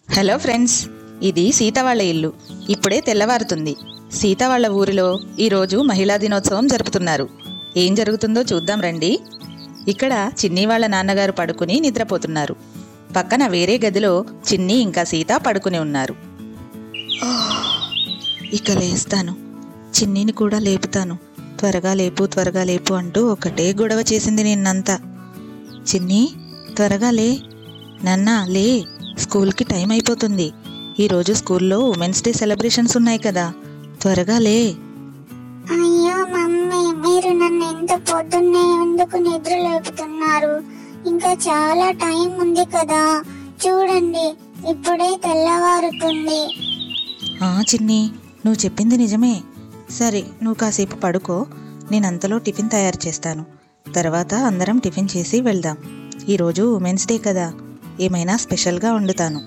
hello friends ఇది సీత వాళ్ళ ఇల్లు ఇప్పుడే తెల్లవారుతుంది సీత వాళ్ళ ఊరిలో ఈరోజు మహిళా దినోత్సవం జరుపుతున్నారు ఏం జరుగుతుందో చూద్దాం రండి ఇక్కడ చిన్ని వాళ్ళ నాన్నగారు పడుకుని నిద్రపోతున్నారు పక్కన వేరే గదిలో చిన్ని ఇంకా సీత పడుకుని ఉన్నారు ఇక లేస్తాను చిన్నిని కూడా లేపుతాను త్వరగా లేపు త్వరగా లేపు అంటూ ఒకటే గొడవ చేసింది నిన్నంతా చిన్ని త్వరగా లే నాన్న లే స్కూల్కి టైం అయిపోతుంది ఈరోజు స్కూల్లో ఉమెన్స్ డే సెలబ్రేషన్స్ ఉన్నాయి కదా త్వరగా లే అయ్యో మమ్మీ మీరు నన్ను ఎంత పొద్దున్నే ఎందుకు నిద్ర లేపుతున్నారు ఇంకా చాలా టైం ఉంది కదా చూడండి ఇప్పుడే తెల్లవారుతుంది ఆ చిన్ని నువ్వు చెప్పింది నిజమే సరే నువ్వు కాసేపు పడుకో నేను అంతలో టిఫిన్ తయారు చేస్తాను తర్వాత అందరం టిఫిన్ చేసి వెళ్దాం ఈరోజు ఉమెన్స్ డే కదా ఏమైనా స్పెషల్గా వండుతాను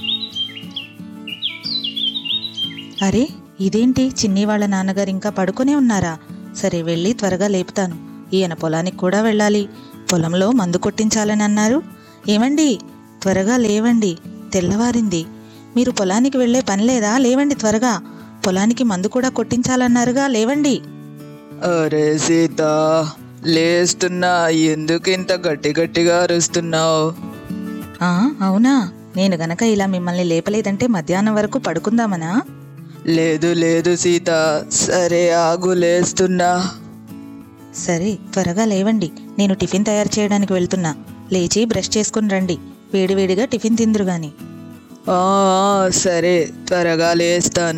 అరే ఇదేంటి చిన్ని వాళ్ళ నాన్నగారు ఇంకా పడుకునే ఉన్నారా సరే వెళ్ళి త్వరగా లేపుతాను ఈయన పొలానికి కూడా వెళ్ళాలి పొలంలో మందు కొట్టించాలని అన్నారు ఏమండి త్వరగా లేవండి తెల్లవారింది మీరు పొలానికి వెళ్ళే పని లేదా లేవండి త్వరగా పొలానికి మందు కూడా కొట్టించాలన్నారుగా లేవండి అరే సీత లేస్తున్నా ఎందుకు ఇంత గట్టి గట్టిగా అరుస్తున్నావు ఆ అవునా నేను గనక ఇలా మిమ్మల్ని లేపలేదంటే మధ్యాహ్నం వరకు పడుకుందామనా లేదు లేదు సీత సరే ఆగు లేస్తున్నా సరే త్వరగా లేవండి నేను టిఫిన్ తయారు చేయడానికి వెళ్తున్నా లేచి బ్రష్ చేసుకుని రండి వేడివేడిగా టిఫిన్ తిందురు గాని ఆ, ఆ, సరే త్వరగా లేస్తాను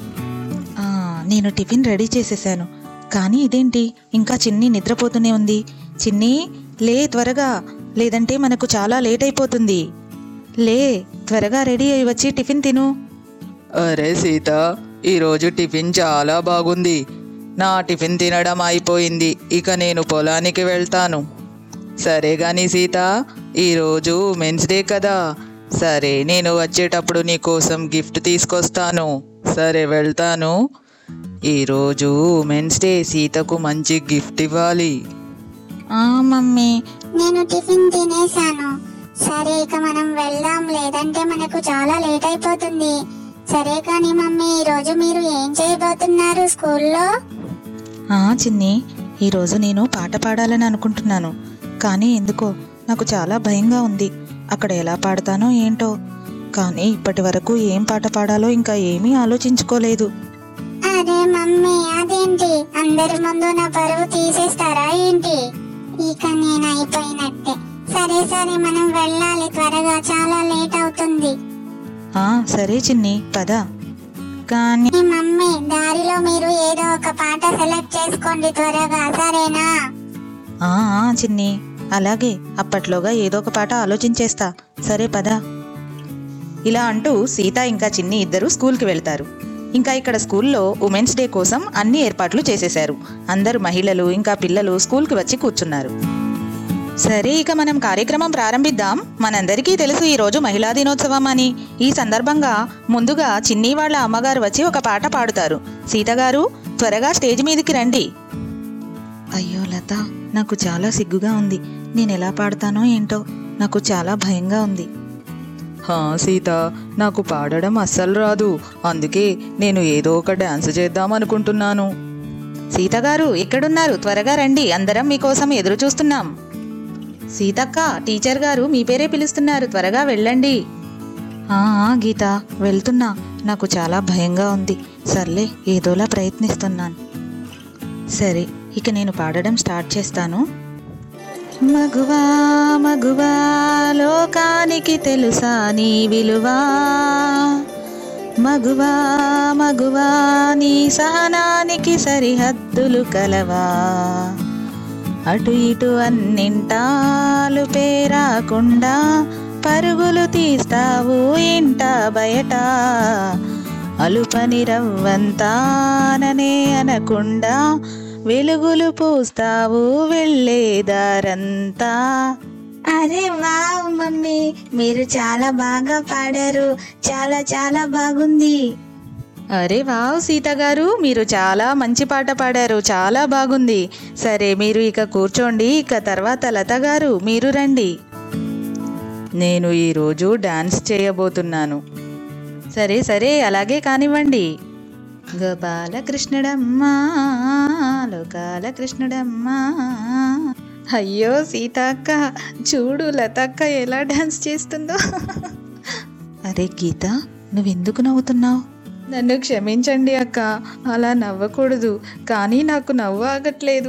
ఆ, నేను టిఫిన్ రెడీ చేసేసాను కానీ ఇదేంటి ఇంకా చిన్ని నిద్రపోతూనే ఉంది చిన్ని లే త్వరగా లేదంటే మనకు చాలా లేట్ అయిపోతుంది లే త్వరగా రెడీ అయి వచ్చి టిఫిన్ తిను అరే సీత ఈరోజు టిఫిన్ చాలా బాగుంది నా టిఫిన్ తినడం అయిపోయింది ఇక నేను పొలానికి వెళ్తాను సరే గాని సీత ఈరోజు ఉమెన్స్ డే కదా సరే నేను వచ్చేటప్పుడు నీ కోసం గిఫ్ట్ తీసుకొస్తాను సరే వెళ్తాను ఈరోజు ఉమెన్స్ డే సీతకు మంచి గిఫ్ట్ ఇవ్వాలి ఆ మమ్మీ నేను టిఫిన్ తినేసాను సరే ఇక మనం వెళ్దాం లేదంటే మనకు చాలా లేట్ అయిపోతుంది సరే కానీ మమ్మీ ఈ రోజు మీరు ఏం చేయబోతున్నారు స్కూల్లో ఆ చిన్ని ఈరోజు నేను పాట పాడాలని అనుకుంటున్నాను కానీ ఎందుకో నాకు చాలా భయంగా ఉంది అక్కడ ఎలా పాడతానో ఏంటో కానీ ఇప్పటి వరకు ఏం పాట పాడాలో ఇంకా ఏమీ ఆలోచించుకోలేదు అరే మమ్మీ అదేంటి అందరి ముందు నా పరువు తీసేస్తారా ఏంటి ఇక నేను అయిపోయినట్టే సరే సరే మనం వెళ్ళాలి త్వరగా చాలా లేట్ అవుతుంది ఆ సరే చిన్ని పద కానీ ఈ మమ్మీ దారిలో మీరు ఏదో ఒక పాట సెలెక్ట్ చేసుకోండి త్వరగా సరేనా ఆ ఆ, చిన్ని అలాగే అప్పట్లోగా ఏదో ఒక పాట ఆలోచించేస్తా సరే పద ఇలా అంటూ సీత ఇంకా చిన్ని ఇద్దరు స్కూల్కి వెళ్తారు ఇంకా ఇక్కడ స్కూల్లో ఉమెన్స్ డే కోసం అన్ని ఏర్పాట్లు చేసేశారు అందరు మహిళలు ఇంకా పిల్లలు స్కూల్కి వచ్చి కూర్చున్నారు సరే ఇక మనం కార్యక్రమం ప్రారంభిద్దాం మనందరికీ తెలుసు ఈరోజు మహిళా దినోత్సవం అని ఈ సందర్భంగా ముందుగా చిన్ని వాళ్ళ అమ్మగారు వచ్చి ఒక పాట పాడుతారు సీతగారు త్వరగా స్టేజ్ మీదకి రండి అయ్యో లత నాకు చాలా సిగ్గుగా ఉంది నేను ఎలా పాడతానో ఏంటో నాకు చాలా భయంగా ఉంది హా సీత నాకు పాడడం అస్సలు రాదు అందుకే నేను ఏదో ఒక డాన్స్ చేద్దాం అనుకుంటున్నాను సీతగారు ఎక్కడున్నారు త్వరగా రండి అందరం మీకోసం ఎదురు చూస్తున్నాం సీతక్క టీచర్ గారు మీ పేరే పిలుస్తున్నారు త్వరగా వెళ్ళండి ఆ ఆ, గీత వెళ్తున్నా నాకు చాలా భయంగా ఉంది సర్లే ఏదోలా ప్రయత్నిస్తున్నాను సరే ఇక నేను పాడడం స్టార్ట్ చేస్తాను మగువా మగువా లోకానికి తెలుసా నీ విలువా మగువా మగువా నీ సహనానికి సరిహద్దులు కలవా అటు ఇటు అన్నింటాలు పేరాకుండా పరుగులు తీస్తావు ఇంట బయట అలుపని రవ్వంతాననే అనకుండా వెలుగులు పూస్తావు వెళ్ళేదారంతా అరే వావ్ మమ్మీ మీరు చాలా బాగా పాడారు చాలా చాలా బాగుంది అరే వావ్ సీత గారు మీరు చాలా మంచి పాట పాడారు చాలా బాగుంది సరే మీరు ఇక కూర్చోండి ఇక తర్వాత లత గారు మీరు రండి నేను ఈరోజు డాన్స్ చేయబోతున్నాను సరే సరే అలాగే కానివ్వండి గోపాల కృష్ణుడమ్మా లోకాల కృష్ణుడమ్మా అయ్యో సీతక్క చూడు లతక్క ఎలా డాన్స్ చేస్తుందో అరే గీత నువ్వెందుకు నవ్వుతున్నావు నన్ను క్షమించండి అక్క అలా నవ్వకూడదు కానీ నాకు నవ్వు ఆగట్లేదు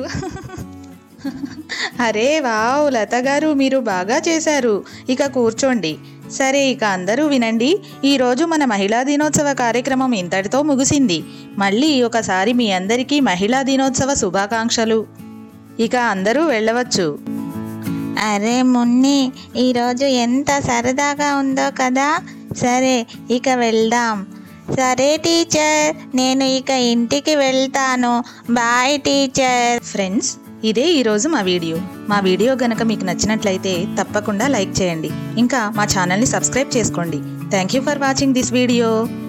అరే వావ్ లత గారు మీరు బాగా చేశారు ఇక కూర్చోండి సరే ఇక అందరూ వినండి ఈరోజు మన మహిళా దినోత్సవ కార్యక్రమం ఇంతటితో ముగిసింది మళ్ళీ ఒకసారి మీ అందరికీ మహిళా దినోత్సవ శుభాకాంక్షలు ఇక అందరూ వెళ్ళవచ్చు అరే మున్ని ఈరోజు ఎంత సరదాగా ఉందో కదా సరే ఇక వెళ్దాం సరే టీచర్ నేను ఇక ఇంటికి వెళ్తాను బాయ్ టీచర్ ఫ్రెండ్స్ ఇదే ఈరోజు మా వీడియో మా వీడియో గనక మీకు నచ్చినట్లయితే తప్పకుండా లైక్ చేయండి ఇంకా మా ఛానల్ని సబ్స్క్రైబ్ చేసుకోండి thank you for watching this video